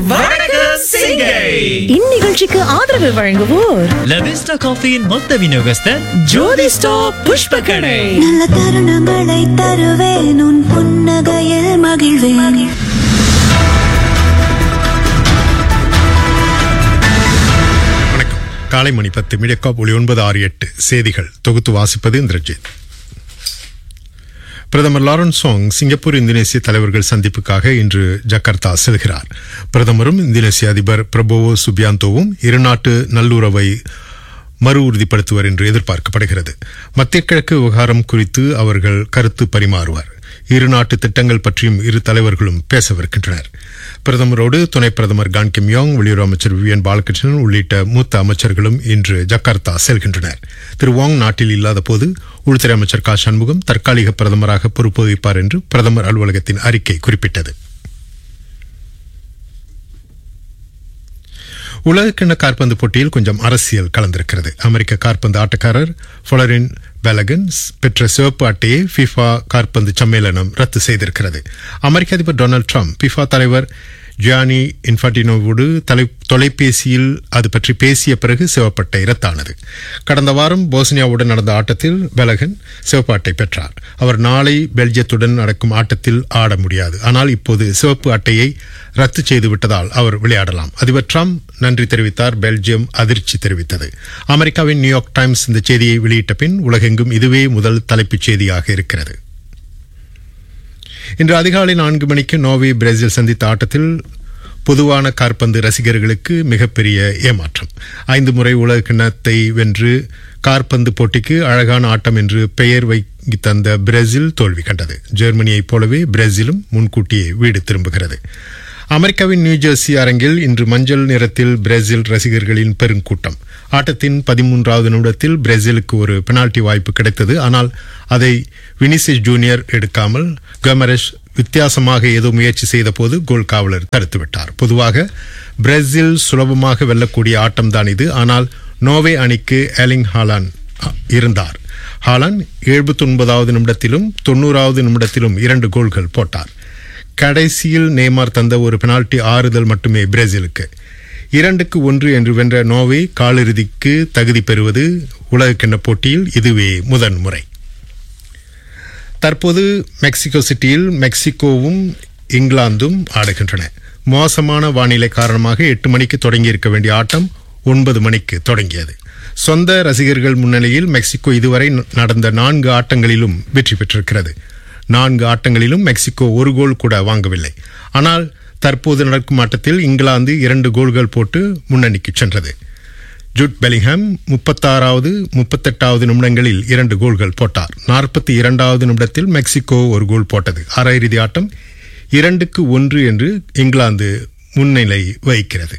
வணக்கம் சிங்கை இந்நிகழ்ச்சிக்கு ஆதரவு வழங்குவோர் லவிஸ்டா காஃபியின் மொத்த விநியோகஸ்தர் ஜோதி ஸ்டாப் புஷ்ப கடை நல்ல தருணங்களை தருவேன் உன் புன்னகையில் மகிழ்வேன் வணக்கம் காலை மணி பத்து மீடியக்காப் ஒளி ஒன்பது ஆறு எட்டு செய்திகள் தொகுத்து வாசிப்பது இந்திரஜித் பிரதமர் லாரன்ஸ் சாங் சிங்கப்பூர் இந்தோனேசிய தலைவர்கள் சந்திப்புக்காக இன்று ஜகார்த்தா செல்கிறார் பிரதமரும் இந்தோனேசிய அதிபர் பிரபோவோ சுபியாந்தோவும் இருநாட்டு நல்லுறவை மறு உறுதிப்படுத்துவர் என்று எதிர்பார்க்கப்படுகிறது மத்திய கிழக்கு விவகாரம் குறித்து அவர்கள் கருத்து பரிமாறுவர் இரு நாட்டு திட்டங்கள் பற்றியும் இரு தலைவர்களும் பேசவிருக்கின்றனர் பிரதமரோடு துணை பிரதமர் கான் கிம் யோங் வெளியுறவு அமைச்சர் விவியன் பாலகிருஷ்ணன் உள்ளிட்ட மூத்த அமைச்சர்களும் இன்று ஜகார்த்தா செல்கின்றனர் திரு வாங் நாட்டில் இல்லாத போது உள்துறை அமைச்சர் கா சண்முகம் தற்காலிக பிரதமராக பொறுப்பு வகிப்பார் என்று பிரதமர் அலுவலகத்தின் அறிக்கை குறிப்பிட்டது உலகக்கிண்ண காற்பந்து போட்டியில் கொஞ்சம் அரசியல் கலந்திருக்கிறது அமெரிக்க காற்பந்து ஆட்டக்காரர் ஃபொலரின் பெலகன்ஸ் பெற்ற சிவப்பு அட்டையை ஃபிஃபா காற்பந்து சம்மேளனம் ரத்து செய்திருக்கிறது அமெரிக்க அதிபர் டொனால்டு ட்ரம்ப் ஃபிஃபா தலைவர் ஜியானி இன்ஃபாட்டினோவோடு தலை தொலைபேசியில் அது பற்றி பேசிய பிறகு சிவப்பட்டை ரத்தானது கடந்த வாரம் போஸ்னியாவுடன் நடந்த ஆட்டத்தில் பெலகன் சிவப்பு அட்டை பெற்றார் அவர் நாளை பெல்ஜியத்துடன் நடக்கும் ஆட்டத்தில் ஆட முடியாது ஆனால் இப்போது சிவப்பு அட்டையை ரத்து செய்து விட்டதால் அவர் விளையாடலாம் அதிபர் ட்ரம்ப் நன்றி தெரிவித்தார் பெல்ஜியம் அதிர்ச்சி தெரிவித்தது அமெரிக்காவின் நியூயார்க் டைம்ஸ் இந்த செய்தியை வெளியிட்ட பின் உலகெங்கும் இதுவே முதல் தலைப்புச் செய்தியாக இருக்கிறது இன்று அதிகாலை நான்கு மணிக்கு நோர்வே பிரேசில் சந்தித்த ஆட்டத்தில் பொதுவான காற்பந்து ரசிகர்களுக்கு மிகப்பெரிய ஏமாற்றம் ஐந்து முறை உலக கிண்ணத்தை வென்று காற்பந்து போட்டிக்கு அழகான ஆட்டம் என்று பெயர் வைத்து தந்த பிரேசில் தோல்வி கண்டது ஜெர்மனியைப் போலவே பிரேசிலும் முன்கூட்டியே வீடு திரும்புகிறது அமெரிக்காவின் நியூஜெர்சி அரங்கில் இன்று மஞ்சள் நிறத்தில் பிரேசில் ரசிகர்களின் பெருங்கூட்டம் ஆட்டத்தின் பதிமூன்றாவது நிமிடத்தில் பிரேசிலுக்கு ஒரு பெனால்டி வாய்ப்பு கிடைத்தது ஆனால் அதை வினிசிஸ் ஜூனியர் எடுக்காமல் கமரஷ் வித்தியாசமாக ஏதோ முயற்சி செய்த போது கோல் காவலர் தடுத்துவிட்டார் பொதுவாக பிரேசில் சுலபமாக வெல்லக்கூடிய ஆட்டம்தான் இது ஆனால் நோவே அணிக்கு எலிங் ஹாலான் இருந்தார் ஹாலான் எழுபத்தி ஒன்பதாவது நிமிடத்திலும் தொண்ணூறாவது நிமிடத்திலும் இரண்டு கோல்கள் போட்டார் கடைசியில் நேமார் தந்த ஒரு பெனால்டி ஆறுதல் மட்டுமே பிரேசிலுக்கு இரண்டுக்கு ஒன்று என்று வென்ற நோவே காலிறுதிக்கு தகுதி பெறுவது உலகக்கிண்ண போட்டியில் இதுவே முதன் முறை தற்போது மெக்சிகோ சிட்டியில் மெக்சிகோவும் இங்கிலாந்தும் ஆடுகின்றன மோசமான வானிலை காரணமாக எட்டு மணிக்கு தொடங்கியிருக்க வேண்டிய ஆட்டம் ஒன்பது மணிக்கு தொடங்கியது சொந்த ரசிகர்கள் முன்னிலையில் மெக்சிகோ இதுவரை நடந்த நான்கு ஆட்டங்களிலும் வெற்றி பெற்றிருக்கிறது நான்கு ஆட்டங்களிலும் மெக்சிகோ ஒரு கோல் கூட வாங்கவில்லை ஆனால் தற்போது நடக்கும் ஆட்டத்தில் இங்கிலாந்து இரண்டு கோல்கள் போட்டு முன்னணிக்கு சென்றது ஜுட் பெலிங்ஹாம் முப்பத்தாறாவது முப்பத்தெட்டாவது நிமிடங்களில் இரண்டு கோல்கள் போட்டார் நாற்பத்தி இரண்டாவது நிமிடத்தில் மெக்சிகோ ஒரு கோல் போட்டது அரையிறுதி ஆட்டம் இரண்டுக்கு ஒன்று என்று இங்கிலாந்து முன்னிலை வகிக்கிறது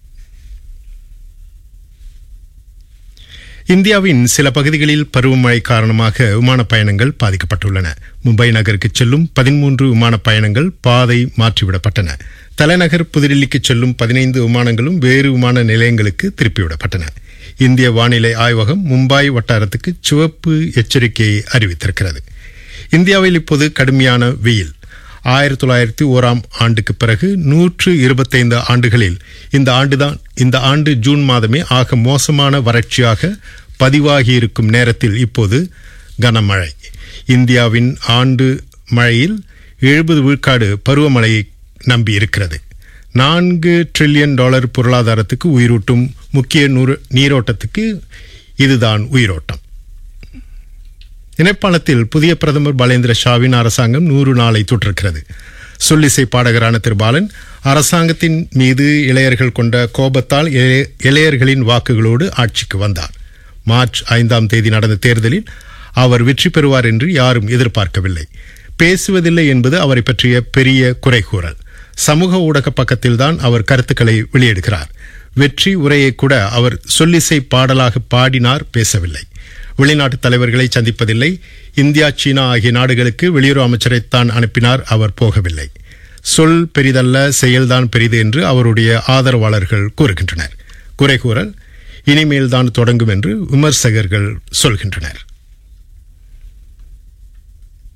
இந்தியாவின் சில பகுதிகளில் பருவமழை காரணமாக விமான பயணங்கள் பாதிக்கப்பட்டுள்ளன மும்பை நகருக்கு செல்லும் பதிமூன்று விமான பயணங்கள் பாதை மாற்றிவிடப்பட்டன தலைநகர் புதுடில்லிக்கு செல்லும் பதினைந்து விமானங்களும் வேறு விமான நிலையங்களுக்கு திருப்பிவிடப்பட்டன இந்திய வானிலை ஆய்வகம் மும்பாய் வட்டாரத்துக்கு சிவப்பு எச்சரிக்கையை அறிவித்திருக்கிறது இந்தியாவில் இப்போது கடுமையான வெயில் ஆயிரத்தி தொள்ளாயிரத்தி ஓராம் ஆண்டுக்கு பிறகு நூற்று இருபத்தைந்து ஆண்டுகளில் இந்த ஆண்டுதான் இந்த ஆண்டு ஜூன் மாதமே ஆக மோசமான வறட்சியாக பதிவாகியிருக்கும் நேரத்தில் இப்போது கனமழை இந்தியாவின் ஆண்டு மழையில் எழுபது விழுக்காடு பருவமழையை நம்பி இருக்கிறது நான்கு ட்ரில்லியன் டாலர் பொருளாதாரத்துக்கு உயிரூட்டும் முக்கிய நீரோட்டத்துக்கு இதுதான் உயிரோட்டம் நேபாளத்தில் புதிய பிரதமர் பலேந்திர ஷாவின் அரசாங்கம் நூறு நாளை தொற்றிருக்கிறது சொல்லிசை பாடகரான திரு பாலன் அரசாங்கத்தின் மீது இளையர்கள் கொண்ட கோபத்தால் இளையர்களின் வாக்குகளோடு ஆட்சிக்கு வந்தார் மார்ச் ஐந்தாம் தேதி நடந்த தேர்தலில் அவர் வெற்றி பெறுவார் என்று யாரும் எதிர்பார்க்கவில்லை பேசுவதில்லை என்பது அவரை பற்றிய பெரிய குறைகூறல் சமூக ஊடக பக்கத்தில்தான் அவர் கருத்துக்களை வெளியிடுகிறார் வெற்றி உரையை கூட அவர் சொல்லிசை பாடலாக பாடினார் பேசவில்லை வெளிநாட்டு தலைவர்களை சந்திப்பதில்லை இந்தியா சீனா ஆகிய நாடுகளுக்கு வெளியுறவு அமைச்சரைத்தான் அனுப்பினார் அவர் போகவில்லை சொல் பெரிதல்ல செயல்தான் பெரிது என்று அவருடைய ஆதரவாளர்கள் கூறுகின்றனர் குறை கூறல் இனிமேல் தான் தொடங்கும் என்று விமர்சகர்கள் சொல்கின்றனர்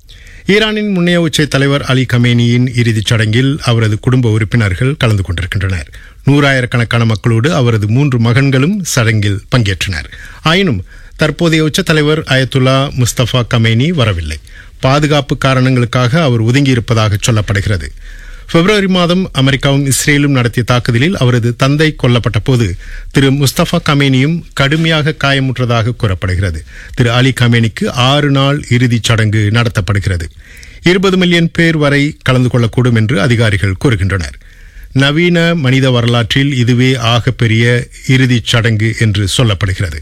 ஈரானின் முன்னைய உச்ச தலைவர் அலி கமேனியின் இறுதிச் சடங்கில் அவரது குடும்ப உறுப்பினர்கள் கலந்து கொண்டிருக்கின்றனர் நூறாயிரக்கணக்கான மக்களோடு அவரது மூன்று மகன்களும் சடங்கில் பங்கேற்றனர் ஆயினும் தற்போதைய உச்ச தலைவர் அயத்துல்லா முஸ்தபா கமேனி வரவில்லை பாதுகாப்பு காரணங்களுக்காக அவர் ஒதுங்கியிருப்பதாக சொல்லப்படுகிறது பிப்ரவரி மாதம் அமெரிக்காவும் இஸ்ரேலும் நடத்திய தாக்குதலில் அவரது தந்தை கொல்லப்பட்ட போது திரு முஸ்தபா கமேனியும் கடுமையாக காயமுற்றதாக கூறப்படுகிறது திரு அலி கமேனிக்கு ஆறு நாள் இறுதிச் சடங்கு நடத்தப்படுகிறது இருபது மில்லியன் பேர் வரை கலந்து கொள்ளக்கூடும் என்று அதிகாரிகள் கூறுகின்றனர் நவீன மனித வரலாற்றில் இதுவே ஆகப்பெரிய இறுதிச் சடங்கு என்று சொல்லப்படுகிறது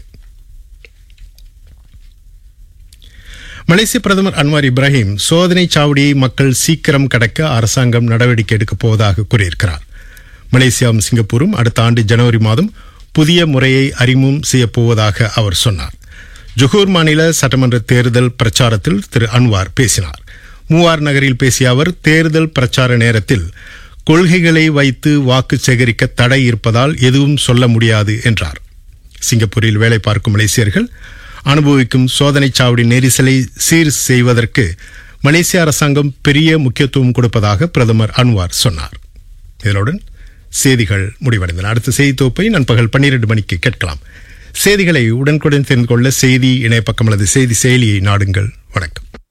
மலேசிய பிரதமர் அன்வார் இப்ராஹிம் சோதனை சாவடியை மக்கள் சீக்கிரம் கடக்க அரசாங்கம் நடவடிக்கை எடுக்கப் போவதாக கூறியிருக்கிறார் மலேசியாவும் சிங்கப்பூரும் அடுத்த ஆண்டு ஜனவரி மாதம் புதிய முறையை அறிமுகம் செய்யப் போவதாக அவர் சொன்னார் ஜொஹூர் மாநில சட்டமன்ற தேர்தல் பிரச்சாரத்தில் திரு அன்வார் பேசினார் மூவார் நகரில் பேசிய அவர் தேர்தல் பிரச்சார நேரத்தில் கொள்கைகளை வைத்து வாக்கு சேகரிக்க தடை இருப்பதால் எதுவும் சொல்ல முடியாது என்றார் சிங்கப்பூரில் வேலை பார்க்கும் மலேசியர்கள் அனுபவிக்கும் சோதனைச் சாவடி நெரிசலை சீர் செய்வதற்கு மலேசிய அரசாங்கம் பெரிய முக்கியத்துவம் கொடுப்பதாக பிரதமர் அன்வார் சொன்னார் இதனுடன் செய்திகள் முடிவடைந்தன அடுத்த செய்தி தொகுப்பை நண்பகல் பன்னிரண்டு மணிக்கு கேட்கலாம் செய்திகளை உடனுக்குடன் தெரிந்து கொள்ள செய்தி இணையப்பக்கம் அல்லது செய்தி செயலியை நாடுங்கள் வணக்கம்